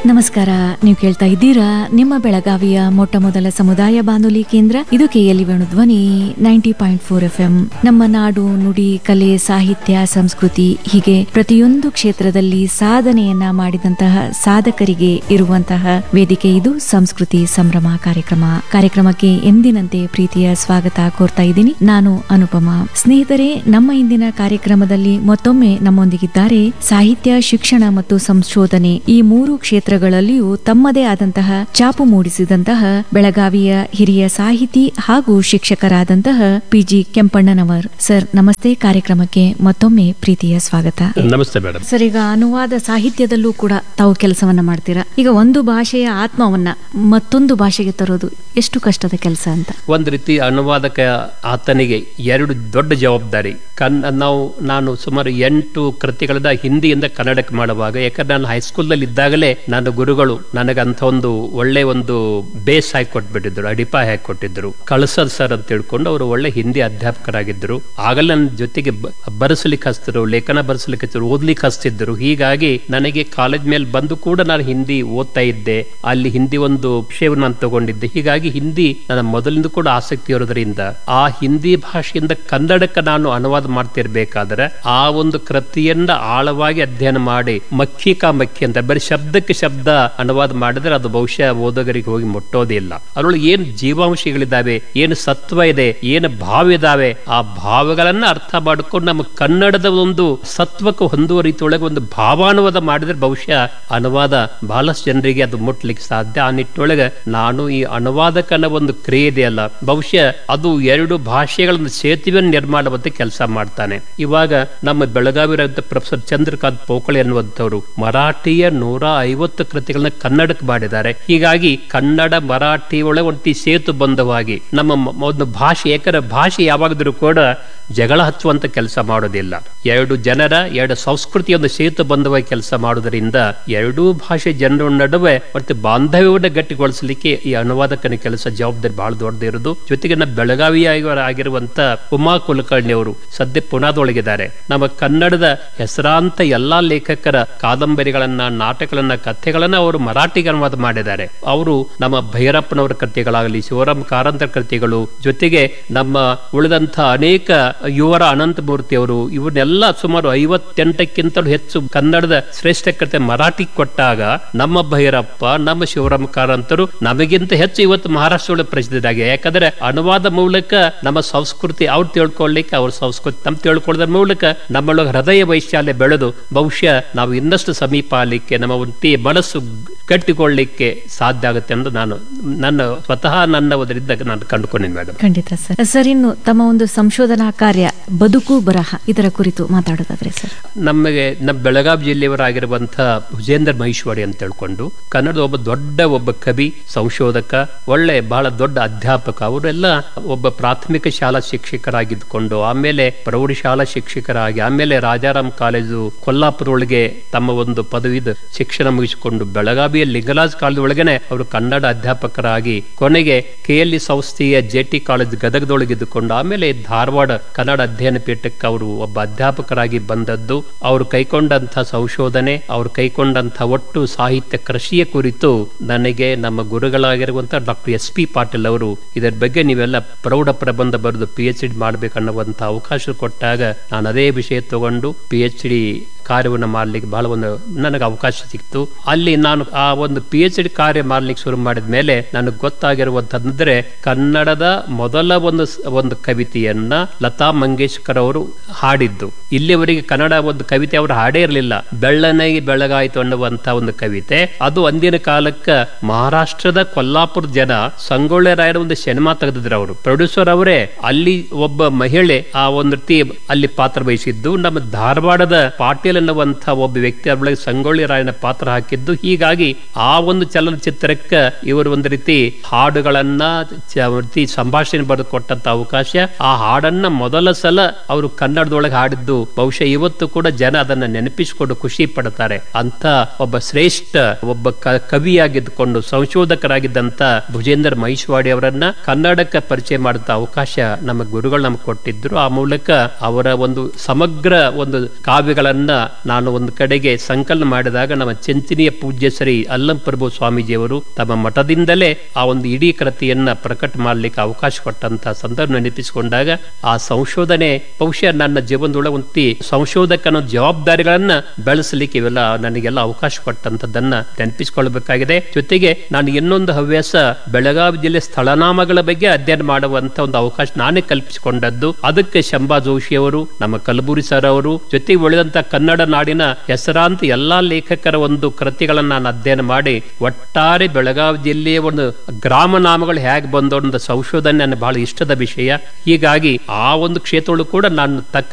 ನಮಸ್ಕಾರ ನೀವು ಕೇಳ್ತಾ ಇದ್ದೀರಾ ನಿಮ್ಮ ಬೆಳಗಾವಿಯ ಮೊಟ್ಟ ಮೊದಲ ಸಮುದಾಯ ಬಾನುಲಿ ಕೇಂದ್ರ ಇದು KLE Venudhwani ninety point four F M ನಮ್ಮ ನಾಡು ನುಡಿ ಕಲೆ ಸಾಹಿತ್ಯ ಸಂಸ್ಕೃತಿ ಹೀಗೆ ಪ್ರತಿಯೊಂದು ಕ್ಷೇತ್ರದಲ್ಲಿ ಸಾಧನೆಯನ್ನ ಮಾಡಿದಂತಹ ಸಾಧಕರಿಗೆ ಇರುವಂತಹ ವೇದಿಕೆ ಇದು ಸಂಸ್ಕೃತಿ ಸಂಭ್ರಮ ಕಾರ್ಯಕ್ರಮ ಕಾರ್ಯಕ್ರಮಕ್ಕೆ ಎಂದಿನಂತೆ ಪ್ರೀತಿಯ ಸ್ವಾಗತ ಕೋರ್ತಾ ಇದ್ದೀನಿ ನಾನು ಅನುಪಮ ಸ್ನೇಹಿತರೆ ನಮ್ಮ ಇಂದಿನ ಕಾರ್ಯಕ್ರಮದಲ್ಲಿ ಮತ್ತೊಮ್ಮೆ ನಮ್ಮೊಂದಿಗಿದ್ದಾರೆ ಸಾಹಿತ್ಯ ಶಿಕ್ಷಣ ಮತ್ತು ಸಂಶೋಧನೆ ಈ ಮೂರು ಕ್ಷೇತ್ರಗಳಲ್ಲಿಯೂ ತಮ್ಮದೇ ಆದಂತಹ ಚಾಪು ಮೂಡಿಸಿದಂತಹ ಬೆಳಗಾವಿಯ ಹಿರಿಯ ಸಾಹಿತಿ ಹಾಗೂ ಶಿಕ್ಷಕರಾದಂತಹ ಪಿಜಿ ಕೆಂಪಣ್ಣನವರ್ ಸರ್ ನಮಸ್ತೆ ಕಾರ್ಯಕ್ರಮಕ್ಕೆ ಮತ್ತೊಮ್ಮೆ ಪ್ರೀತಿಯ ಸ್ವಾಗತ ನಮಸ್ತೆ ಮೇಡಮ್ ಸರ್ ಈಗ ಅನುವಾದ ಸಾಹಿತ್ಯದಲ್ಲೂ ಕೂಡ ತಾವು ಕೆಲಸವನ್ನ ಮಾಡ್ತೀರಾ ಈಗ ಒಂದು ಭಾಷೆಯ ಆತ್ಮವನ್ನ ಮತ್ತೊಂದು ಭಾಷೆಗೆ ತರೋದು ಎಷ್ಟು ಕಷ್ಟದ ಕೆಲಸ ಅಂತ ಒಂದು ರೀತಿ ಅನುವಾದಕ ಆತನಿಗೆ ಎರಡು ದೊಡ್ಡ ಜವಾಬ್ದಾರಿ ಕನ್ ನಾವು ನಾನು ಸುಮಾರು ಎಂಟು ಕೃತಿಗಳನ್ನ ಹಿಂದಿಯಿಂದ ಕನ್ನಡಕ್ಕೆ ಮಾಡುವಾಗ ಯಾಕಂದ್ರೆ ನಾನು ಹೈಸ್ಕೂಲ್ನಲ್ಲಿ ಇದ್ದಾಗಲೇ ನನ್ನ ಗುರುಗಳು ನನಗಂತ ಒಂದು ಒಳ್ಳೆ ಒಂದು ಬೇಸ್ ಹಾಕಿ ಕೊಟ್ಬಿಟ್ಟಿದ್ರು ಅಡಿಪಾಯ ಹಾಕಿ ಕೊಟ್ಟಿದ್ರು ಕಳಸದ್ ಸರ್ ಅಂತ ತಿಳ್ಕೊಂಡು ಅವರು ಒಳ್ಳೆ ಹಿಂದಿ ಅಧ್ಯಾಪಕರಾಗಿದ್ದರು ಆಗಲೇ ನನ್ನ ಜೊತೆಗೆ ಬ- ಬರೆಸಲಿಕ್ಕೆ ಹಚ್ತಿದ್ರು ಲೇಖನ ಬರೆಸಲಿಕ್ಕೆ ಹಚ್ತಿದ್ರು ಓದ್ಲಿಕ್ಕೆ ಹಚ್ತಿದ್ರು ಹೀಗಾಗಿ ನನಗೆ ಕಾಲೇಜ್ ಮೇಲೆ ಬಂದು ಕೂಡ ನಾನು ಹಿಂದಿ ಓದ್ತಾ ಇದ್ದೆ ಅಲ್ಲಿ ಹಿಂದಿ ಒಂದು ವಿಷಯವನ್ನು ನಾನು ತಗೊಂಡಿದ್ದೆ ಹೀಗಾಗಿ ಹಿಂದಿ ನನ್ನ ಮೊದಲಿಂದ ಕೂಡ ಆಸಕ್ತಿ ಇರೋದ್ರಿಂದ ಆ ಹಿಂದಿ ಭಾಷೆಯಿಂದ ಕನ್ನಡಕ್ಕೆ ನಾನು ಅನುವಾದ ಮಾಡ್ತಿರ್ಬೇಕಾದ್ರೆ ಆ ಒಂದು ಕೃತಿಯನ್ನ ಆಳವಾಗಿ ಅಧ್ಯಯನ ಮಾಡಿ ಮಕ್ಕಿ ಕಾ ಮಕ್ಕಿ ಅಂತ ಬರೀ ಶಬ್ದಕ್ಕೆ ಶಬ್ದ ಅನುವಾದ ಮಾಡಿದ್ರೆ ಅದು ಬಹುಶಃ ಓದುಗರಿಗೆ ಹೋಗಿ ಮುಟ್ಟೋದಿಲ್ಲ ಅದರೊಳಗೆ ಏನು ಜೀವಾಂಶಗಳಿದ್ದಾವೆ ಏನು ಸತ್ವ ಇದೆ ಏನು ಭಾವ ಇದಾವೆ ಆ ಭಾವಗಳನ್ನ ಅರ್ಥ ಮಾಡಿಕೊಂಡು ನಮ್ಮ ಕನ್ನಡದ ಒಂದು ಸತ್ವಕ್ಕೆ ಹೊಂದುವ ರೀತಿಯೊಳಗೆ ಒಂದು ಭಾವಾನುವಾದ ಮಾಡಿದ್ರೆ ಬಹುಶಃ ಅನುವಾದ ಬಹಳಷ್ಟು ಜನರಿಗೆ ಅದು ಮುಟ್ಲಿಕ್ಕೆ ಸಾಧ್ಯ ಆ ನಿಟ್ಟಿನೊಳಗೆ ನಾನು ಈ ಅನುವಾದಕನ ಒಂದು ಕ್ರಿಯೆ ಇದೆಯಲ್ಲ ಬಹುಶಃ ಅದು ಎರಡು ಭಾಷೆಗಳ ಸೇತುವೆಯನ್ನು ನಿರ್ಮಾಣ ಮಾಡುವಂತೆ ಕೆಲಸ ಮಾಡ್ತಾನೆ ಇವಾಗ ನಮ್ಮ ಬೆಳಗಾವಿ ಪ್ರೊಫೆಸರ್ ಚಂದ್ರಕಾಂತ್ ಪೋಕಳೆ ಅನ್ನುವಂಥವ್ರು ಮರಾಠಿಯ ನೂರ ಐವತ್ತು ಕೃತಿಗಳನ್ನ ಕನ್ನಡಕ್ಕೆ ಮಾಡಿದ್ದಾರೆ ಹೀಗಾಗಿ ಕನ್ನಡ ಮರಾಠಿ ಒಳಗೆ ಒಂದು ಸೇತು ಬಂಧವಾಗಿ ನಮ್ಮ ಮ- ಒಂದು ಭಾಷೆ ಯಾಕಂದ್ರೆ ಭಾಷೆ ಯಾವಾಗದರೂ ಕೂಡ ಜಗಳ ಹಚ್ಚುವಂತ ಕೆಲಸ ಮಾಡೋದಿಲ್ಲ ಎರಡು ಜನರ ಎರಡು ಸಂಸ್ಕೃತಿಯ ಒಂದು ಸೇತು ಬಂಧವಾಗಿ ಕೆಲಸ ಮಾಡೋದ್ರಿಂದ ಎರಡೂ ಭಾಷೆ ಜನರ ನಡುವೆ ಮತ್ತು ಬಾಂಧವ್ಯವನ್ನು ಗಟ್ಟಿಗೊಳಿಸಲಿಕ್ಕೆ ಈ ಅನುವಾದಕನ ಕೆಲಸ ಜವಾಬ್ದಾರಿ ಬಹಳ ದೊಡ್ಡದಿರೋದು ಜೊತೆಗೆ ನಮ್ಮ ಬೆಳಗಾವಿಯ ಆಗಿರುವಂತ ಉಮಾ ಕುಲಕರ್ಣಿ ಅವರು ಸದ್ಯ ಪುನಾದೊಳಗಿದ್ದಾರೆ ನಮ್ಮ ಕನ್ನಡದ ಹೆಸರಾಂತ ಎಲ್ಲಾ ಲೇಖಕರ ಕಾದಂಬರಿಗಳನ್ನ ನಾಟಕಗಳನ್ನ ಕಥೆಗಳನ್ನ ಅವರು ಮರಾಠಿಗೆ ಅನುವಾದ ಮಾಡಿದ್ದಾರೆ ಅವರು ನಮ್ಮ ಭೈರಪ್ಪನವರ ಕೃತಿಗಳಾಗಲಿ ಶಿವರಾಮ್ ಕಾರಂತರ ಕೃತಿಗಳು ಜೊತೆಗೆ ನಮ್ಮ ಉಳಿದಂತ ಅನೇಕ ಯುವರ ಅನಂತಮೂರ್ತಿ ಅವರು ಇವನ್ನೆಲ್ಲ ಸುಮಾರು ಐವತ್ತೆಂಟಕ್ಕಿಂತಲೂ ಹೆಚ್ಚು ಕನ್ನಡದ ಶ್ರೇಷ್ಠ ಕೃತಿ ಮರಾಠಿ ಕೊಟ್ಟಾಗ ನಮ್ಮ ಭೈರಪ್ಪ ನಮ್ಮ ಶಿವರಾಮ ಕಾರಂತರು ನಮಗಿಂತ ಹೆಚ್ಚು ಇವತ್ತು ಮಹಾರಾಷ್ಟ್ರದೊಳಗೆ ಪ್ರಸಿದ್ಧರಾಗಿದೆ ಯಾಕಂದ್ರೆ ಅನುವಾದ ಮೂಲಕ ನಮ್ಮ ಸಂಸ್ಕೃತಿ ಅವ್ರು ತಿಳ್ಕೊಳ್ಳಿಕ್ಕೆ ಅವ್ರ ಸಂಸ್ಕೃತಿ ನಮ್ ತಿಳ್ಕೊಳ್ಳೋದ್ರ ಮೂಲಕ ನಮ್ಮೊಳಗೆ ಹೃದಯ ವೈಶಾಲ್ಯ ಬೆಳೆದು ಬಹುಶಃ ನಾವು ಇನ್ನಷ್ಟು ಸಮೀಪ ಆಗಲಿಕ್ಕೆ ನಮ್ಮ ಒಂದು ತಿ- ಮನಸ್ಸು ಗಟ್ಟಿಕೊಳ್ಳಿಕ್ಕೆ ಸಾಧ್ಯ ಆಗುತ್ತೆ ಎಂದು ನಾನು ನನ್ನ ಸ್ವತಃ ನನ್ನ ಅದರಿಂದ ನಾನು ಕಂಡುಕೊಂಡಿನಿ ಮೇಡಮ್ ಖಂಡಿತ ಸರ್ ಸರ್ ಇನ್ನು ತಮ್ಮ ಒಂದು ಸಂಶೋಧನಾ ಕಾರ್ಯ ಬದುಕು ಬರಹ ಇದರ ಕುರಿತು ಮಾತಾಡೋದಾದ್ರೆ ಸರ್ ನಮಗೆ ನಮ್ಮ ಬೆಳಗಾವಿ ಜಿಲ್ಲೆಯವರಾಗಿರುವಂತಹ ಭುಜೇಂದ್ರ ಮಹೇಶ್ವರಿ ಅಂತ ಹೇಳ್ಕೊಂಡು ಕನ್ನಡದ ಒಬ್ಬ ದೊಡ್ಡ ಒಬ್ಬ ಕವಿ ಸಂಶೋಧಕ ಒಳ್ಳೆ ಬಹಳ ದೊಡ್ಡ ಅಧ್ಯಾಪಕ ಅವರೆಲ್ಲ ಒಬ್ಬ ಪ್ರಾಥಮಿಕ ಶಾಲಾ ಶಿಕ್ಷಕರಾಗಿದ್ದುಕೊಂಡು ಆಮೇಲೆ ಪ್ರೌಢಶಾಲಾ ಶಿಕ್ಷಕರಾಗಿ ಆಮೇಲೆ ರಾಜಾರಾಮ್ ಕಾಲೇಜು ಕೊಲ್ಲಾಪುರ ಒಳಗೆ ತಮ್ಮ ಒಂದು ಪದವಿದ ಶಿಕ್ಷಣ ಮುಗಿಸಿಕೊಂಡು ಬೆಳಗಾವಿಯ ಲಿಂಗರಾಜ್ ಕಾಲೇಜ್ ಒಳಗನೆ ಅವರು ಕನ್ನಡ ಅಧ್ಯಾಪಕರಾಗಿ ಕೊನೆಗೆ ಕೆಎಲ್ಇ ಸಂಸ್ಥೆಯ ಜೆಟಿ ಕಾಲೇಜ್ ಗದಗದೊಳಗಿದ್ದುಕೊಂಡು ಆಮೇಲೆ ಧಾರವಾಡ ಕನ್ನಡ ಅಧ್ಯಯನ ಪೀಠಕ್ಕೆ ಅವರು ಒಬ್ಬ ಅಧ್ಯಾಪಕರಾಗಿ ಬಂದದ್ದು ಅವರು ಕೈಕೊಂಡಂತ ಸಂಶೋಧನೆ ಅವರು ಕೈಕೊಂಡಂತ ಒಟ್ಟು ಸಾಹಿತ್ಯ ಕೃಷಿಯ ಕುರಿತು ನನಗೆ ನಮ್ಮ ಗುರುಗಳಾಗಿರುವಂತ ಡಾಕ್ಟರ್ ಎಸ್ ಪಿ ಪಾಟೀಲ್ ಅವರು ಇದರ ಬಗ್ಗೆ ನೀವೆಲ್ಲ ಪ್ರೌಢ ಪ್ರಬಂಧ ಬರೆದು ಪಿ ಎಚ್ ಡಿ ಮಾಡಬೇಕನ್ನುವಂತ ಅವಕಾಶ ಕೊಟ್ಟಾಗ ನಾನು ಅದೇ ವಿಷಯ ತಗೊಂಡು ಪಿ ಎಚ್ ಡಿ ಕಾರ್ಯವನ್ನು ಮಾಡ್ಲಿಕ್ಕೆ ಬಹಳ ಒಂದು ನನಗೆ ಅವಕಾಶ ಸಿಕ್ತು ಅಲ್ಲಿ ನಾನು ಆ ಒಂದು ಪಿ ಎಚ್ ಡಿ ಕಾರ್ಯ ಮಾಡ್ಲಿಕ್ಕೆ ಶುರು ಮಾಡಿದ ಮೇಲೆ ನನಗೆ ಗೊತ್ತಾಗಿರುವಂತಂದ್ರೆ ಕನ್ನಡದ ಮೊದಲ ಒಂದು ಸ- ಒಂದು ಕವಿತೆಯನ್ನ ಲತಾ ಮಂಗೇಶ್ಕರ್ ಅವರು ಹಾಡಿದ್ದು ಇಲ್ಲಿವರೆಗೆ ಕನ್ನಡ ಒಂದು ಕವಿತೆ ಅವರು ಹಾಡೇ ಇರಲಿಲ್ಲ ಬೆಳ್ಳನೆಗೆ ಬೆಳಗಾಯಿತು ಅನ್ನುವಂತ ಒಂದು ಕವಿತೆ ಅದು ಅಂದಿನ ಕಾಲಕ್ಕ ಮಹಾರಾಷ್ಟ್ರದ ಕೊಲ್ಲಾಪುರ ಜನ ಸಂಗೊಳ್ಳಿ ರಾಯರ ಒಂದು ಸಿನಿಮಾ ತೆಗೆದಿದ್ರು ಅವರು ಪ್ರೊಡ್ಯೂಸರ್ ಅವರೇ ಅಲ್ಲಿ ಒಬ್ಬ ಮಹಿಳೆ ಆ ಒಂದು ರೀತಿ ಅಲ್ಲಿ ಪಾತ್ರ ವಹಿಸಿದ್ದು ನಮ್ಮ ಧಾರವಾಡದ ಪಾಟೀಲ್ ಅನ್ನುವಂತ ಒಬ್ಬ ವ್ಯಕ್ತಿ ಅವಳಿಗೆ ಸಂಗೊಳ್ಳಿ ರಾಯನ ಪಾತ್ರ ಹಾಕಿದ್ದು ಹೀಗಾಗಿ ಆ ಒಂದು ಚಲನಚಿತ್ರಕ್ಕೆ ಇವರು ಒಂದು ರೀತಿ ಹಾಡುಗಳನ್ನ ಚ- ಒಂದು ರೀತಿ ಸಂಭಾಷಣೆ ಬರೆದು ಕೊಟ್ಟಂತ ಅವಕಾಶ ಆ ಹಾಡನ್ನ ಮೊದಲ ಸಲ ಅವರು ಕನ್ನಡದೊಳಗೆ ಹಾಡಿದ್ದು ಬಹುಶಃ ಇವತ್ತು ಕೂಡ ಜನ ಅದನ್ನ ನೆನಪಿಸಿಕೊಂಡು ಖುಷಿ ಪಡ್ತಾರೆ ಅಂತ ಒಬ್ಬ ಶ್ರೇಷ್ಠ ಒಬ್ಬ ಕ- ಕವಿಯಾಗಿದ್ದುಕೊಂಡು ಸಂಶೋಧಕರಾಗಿದ್ದಂತ ಭುಜೇಂದ್ರ ಮಹೇಶ್ವಾಡಿ ಅವರನ್ನ ಕನ್ನಡಕ್ಕೆ ಪರಿಚಯ ಮಾಡಿದ ಅವಕಾಶ ನಮ್ಮ ಗುರುಗಳು ನಮ್ಗೆ ಕೊಟ್ಟಿದ್ರು ಆ ಮೂಲಕ ಅವರ ಒಂದು ಸಮಗ್ರ ಒಂದು ಕಾವ್ಯಗಳನ್ನ ನಾನು ಒಂದು ಕಡೆಗೆ ಸಂಕಲನ ಮಾಡಿದಾಗ ನಮ್ಮ ಚೆಂಚಿನಿಯ ಪೂಜ್ಯ ಶ್ರೀ ಅಲ್ಲಂಪ್ರಭು ಸ್ವಾಮೀಜಿಯವರು ತಮ್ಮ ಮಠದಿಂದಲೇ ಆ ಒಂದು ಇಡೀ ಕೃತಿಯನ್ನ ಪ್ರಕಟ ಮಾಡಲಿಕ್ಕೆ ಅವಕಾಶ ಕೊಟ್ಟಂತ ಸಂದರ್ಭ ನೆನಪಿಸಿಕೊಂಡಾಗ ಆ ಸಂಶೋಧನೆ ಬಹುಶಃ ನನ್ನ ಜೀವನದೊಳಗೆ ಸಂಶೋಧಕನ ಜವಾಬ್ದಾರಿಗಳನ್ನ ಬೆಳೆಸಲಿಕ್ಕೆ ಇವೆಲ್ಲ ನನಗೆಲ್ಲ ಅವಕಾಶ ಕೊಟ್ಟಂತದನ್ನ ನೆನಪಿಸಿಕೊಳ್ಬೇಕಾಗಿದೆ ಜೊತೆಗೆ ನಾನು ಇನ್ನೊಂದು ಹವ್ಯಾಸ ಬೆಳಗಾವಿ ಜಿಲ್ಲೆ ಸ್ಥಳನಾಮಗಳ ಬಗ್ಗೆ ಅಧ್ಯಯನ ಮಾಡುವಂತ ಒಂದು ಅವಕಾಶ ನಾನೇ ಕಲ್ಪಿಸಿಕೊಂಡದ್ದು ಅದಕ್ಕೆ ಶಂಭಾ ಜೋಶಿ ಅವರು ನಮ್ಮ ಕಲಬುರಿ ಸರ್ ಅವರು ಜೊತೆಗೆ ಉಳಿದಂತ ಕನ್ನಡ ನಾಡಿನ ಹೆಸರಾಂತ ಎಲ್ಲಾ ಲೇಖಕರ ಒಂದು ಕೃತಿಗಳನ್ನ ನಾನು ಅಧ್ಯಯನ ಮಾಡಿ ಒಟ್ಟಾರೆ ಬೆಳಗಾವಿ ಜಿಲ್ಲೆಯ ಒಂದು ಗ್ರಾಮ ನಾಮಗಳು ಹೇಗೆ ಬಂದೋ ಒಂದು ಸಂಶೋಧನೆ ನನ್ನ ಬಹಳ ಇಷ್ಟದ ವಿಷಯ ಹೀಗಾಗಿ ಆ ಒಂದು ಕ್ಷೇತ್ರಗಳು ಕೂಡ ನಾನು ತಕ್ಕ